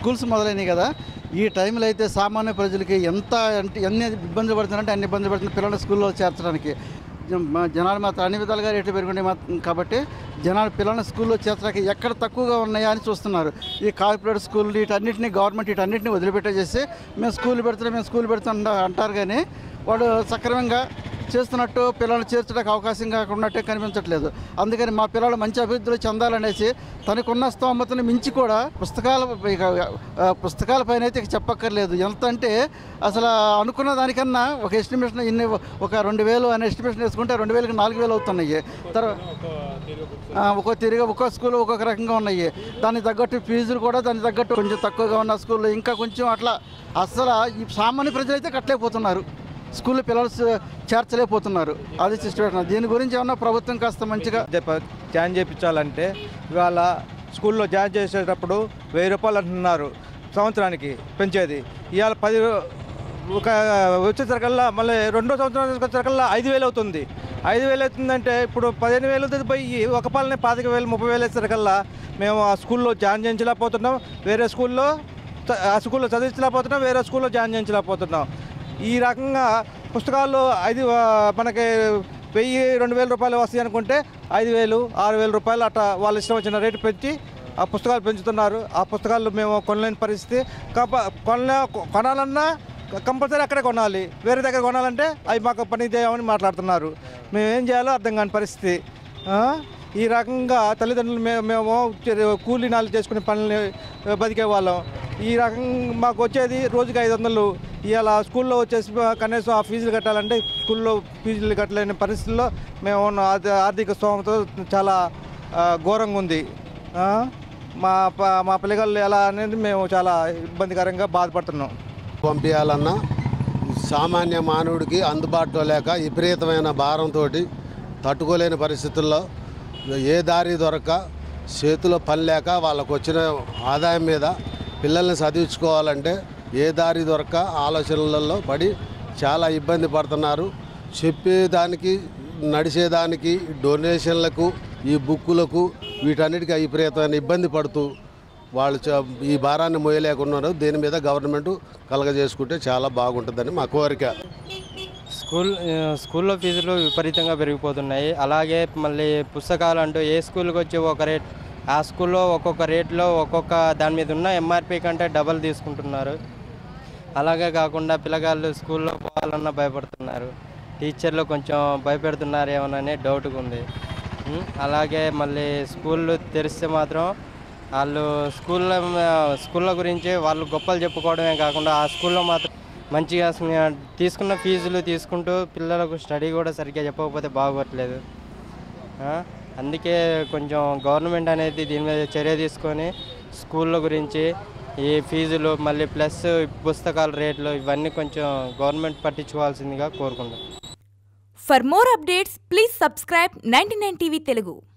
Schools మొదలైనవి కదా ఈ టైంలో అయితే సామాన్య ప్రజలకి ఎంత అంటే ఎన్ని ఇబ్బందులు పడుతున్నారంటే అన్ని ఇబ్బందులు పడుతుంది పిల్లల్ని స్కూల్లో చేర్చడానికి జ- మా జనాలు మాత్రం అన్ని విధాలుగా రేట్లు పెరుగుండే మాత్రం కాబట్టి జనాలు పిల్లల్ని స్కూల్లో చేర్చడానికి ఎక్కడ తక్కువగా ఉన్నాయా అని చూస్తున్నారు ఈ కార్పొరేట్ స్కూల్ వీటన్నిటిని గవర్నమెంట్ వీటన్నిటిని వదిలిపెట్టేసేసి మేము స్కూల్ పెడుతున్నాం మేము స్కూల్ పెడుతున్నా అంటారు కానీ వాడు సక్రమంగా చేస్తున్నట్టు పిల్లల్ని చేర్చడానికి అవకాశం కాకున్నట్టే కనిపించట్లేదు అందుకని మా పిల్లలు మంచి అభివృద్ధిలో చెందాలనేసి తనకున్న స్తోమతను మించి కూడా పుస్తకాల ఇక, ఆ, పుస్తకాల పైన అయితే ఇక చెప్పక్కర్లేదు ఎంత అంటే అసలు అనుకున్న దానికన్నా ఒక ఎస్టిమేషన్ ఇన్ని ఒక రెండు వేలు అనే ఎస్టిమేషన్ వేసుకుంటే రెండు వేలకి నాలుగు వేలు అవుతున్నాయి తర్వాత ఒక్కో తిరిగి ఒక్కో స్కూల్ ఒక్కొక్క రకంగా ఉన్నాయి దానికి తగ్గట్టు ఫీజులు కూడా దానికి తగ్గట్టు కొంచెం తక్కువగా ఉన్న స్కూల్లో ఇంకా కొంచెం అట్లా అసలు ఈ సామాన్య ప్రజలైతే కట్టలేకపోతున్నారు స్కూల్లో పిల్లలు చే- చేర్చలేకపోతున్నారు అది సిస్టమేషన్ దీని గురించి ఏమన్నా ప్రభుత్వం కాస్త మంచిగా జప- జాయిన్ చేయించాలంటే ఇవాళ స్కూల్లో జాయిన్ చేసేటప్పుడు వెయ్యి రూపాయలు అంటున్నారు సంవత్సరానికి పెంచేది ఇవాళ పది రూ- ఒక వచ్చేసరికల్లా మళ్ళీ రెండో సంవత్సరం వచ్చేసరికల్లా ఐదు వేలు అవుతుంది ఐదు వేలు అవుతుందంటే ఇప్పుడు పదిహేను వేలు అవుతుంది పోయి ఒక పాలనే పాతిక వేలు ముప్పై వేలు వేసేసరికల్లా మేము ఆ స్కూల్లో జాయిన్ చేయించలేకపోతున్నాం వేరే స్కూల్లో చ- ఆ స్కూల్లో చదివించలేకపోతున్నాం వేరే స్కూల్లో జాయిన్ చేయించలేకపోతున్నాం ఈ రకంగా పుస్తకాలు ఐదు ఆ, మనకి వెయ్యి రెండు వేల రూపాయలు వస్తాయి అనుకుంటే ఐదు వేలు ఆరు వేల రూపాయలు అట్లా వాళ్ళ ఇష్టం వచ్చిన రేటు పెంచి ఆ పుస్తకాలు పెంచుతున్నారు ఆ పుస్తకాలు మేము కొనలేని పరిస్థితి కప కొన కొనాలన్నా కంపల్సరీ అక్కడే కొనాలి వేరే దగ్గర కొనాలంటే అవి మాకు పని చేయమని మాట్లాడుతున్నారు మేము ఏం చేయాలో అర్థం కాని పరిస్థితి ఆ? ఈ రకంగా తల్లిదండ్రులు మేము మేము చె- కూలీ నాలు చేసుకునే పనులు బతికే వాళ్ళం ఈ రకంగా మాకు వచ్చేది రోజుకి ఐదు వందలు ఇవాళ స్కూల్లో వచ్చేసి కనీసం ఆ ఫీజులు కట్టాలంటే స్కూల్లో ఫీజులు కట్టలేని పరిస్థితుల్లో మేము ఉన్న ఆర్థ- ఆర్థిక స్తోమత చాలా ఆ, ఘోరంగా ఉంది ఆ? మా ప- మా పిల్లగాళ్ళు ఎలా అనేది మేము చాలా ఇబ్బందికరంగా బాధపడుతున్నాం పంపించాలన్నా సామాన్య మానవుడికి అందుబాటులో లేక విపరీతమైన భారంతో తట్టుకోలేని పరిస్థితుల్లో ఏ దారి దొరక చేతిలో పని లేక వాళ్ళకు వచ్చిన ఆదాయం మీద పిల్లల్ని చదివించుకోవాలంటే ఏ దారి దొరక ఆలోచనలలో పడి చాలా ఇబ్బంది పడుతున్నారు చెప్పేదానికి నడిచేదానికి డొనేషన్లకు ఈ బుక్కులకు వీటన్నిటికీ విపరీతమైన ఇబ్బంది పడుతూ వాళ్ళు చ- ఈ భారాన్ని మోయలేకున్నారు దీని మీద గవర్నమెంట్ కలగజేసుకుంటే చాలా బాగుంటుందని మా కోరిక స్కూల్ ఆ, స్కూల్లో ఫీజులు విపరీతంగా పెరిగిపోతున్నాయి అలాగే మళ్ళీ పుస్తకాలు అంటూ ఏ స్కూల్కి వచ్చి ఒక రేట్ ఆ స్కూల్లో ఒక్కొక్క రేట్లో ఒక్కొక్క దాని మీద ఉన్న ఎంఆర్పి కంటే డబల్ తీసుకుంటున్నారు అలాగే కాకుండా పిల్లగాళ్ళు స్కూల్లో పోవాలన్నా భయపడుతున్నారు టీచర్లు కొంచెం భయపెడుతున్నారు ఏమోనని డౌట్గా ఉంది ఉం? అలాగే మళ్ళీ స్కూళ్ళు తెరిస్తే మాత్రం వాళ్ళు స్కూల్లో స్కూళ్ళ గురించి వాళ్ళు గొప్పలు చెప్పుకోవడమే కాకుండా ఆ స్కూల్లో మాత్రం మంచిగా స్మ- తీసుకున్న ఫీజులు తీసుకుంటూ పిల్లలకు స్టడీ కూడా సరిగ్గా చెప్పకపోతే బాగోట్లేదు ఆ? అందుకే కొంచెం గవర్నమెంట్ అనేది దీని మీద చర్య తీసుకొని స్కూళ్ళ గురించి ఈ ఫీజులు మళ్ళీ ప్లస్ పుస్తకాల రేట్లు ఇవన్నీ కొంచెం గవర్నమెంట్ పట్టించుకోవాల్సిందిగా కోరుకుంటాం For more updates, please subscribe 99 TV Telugu.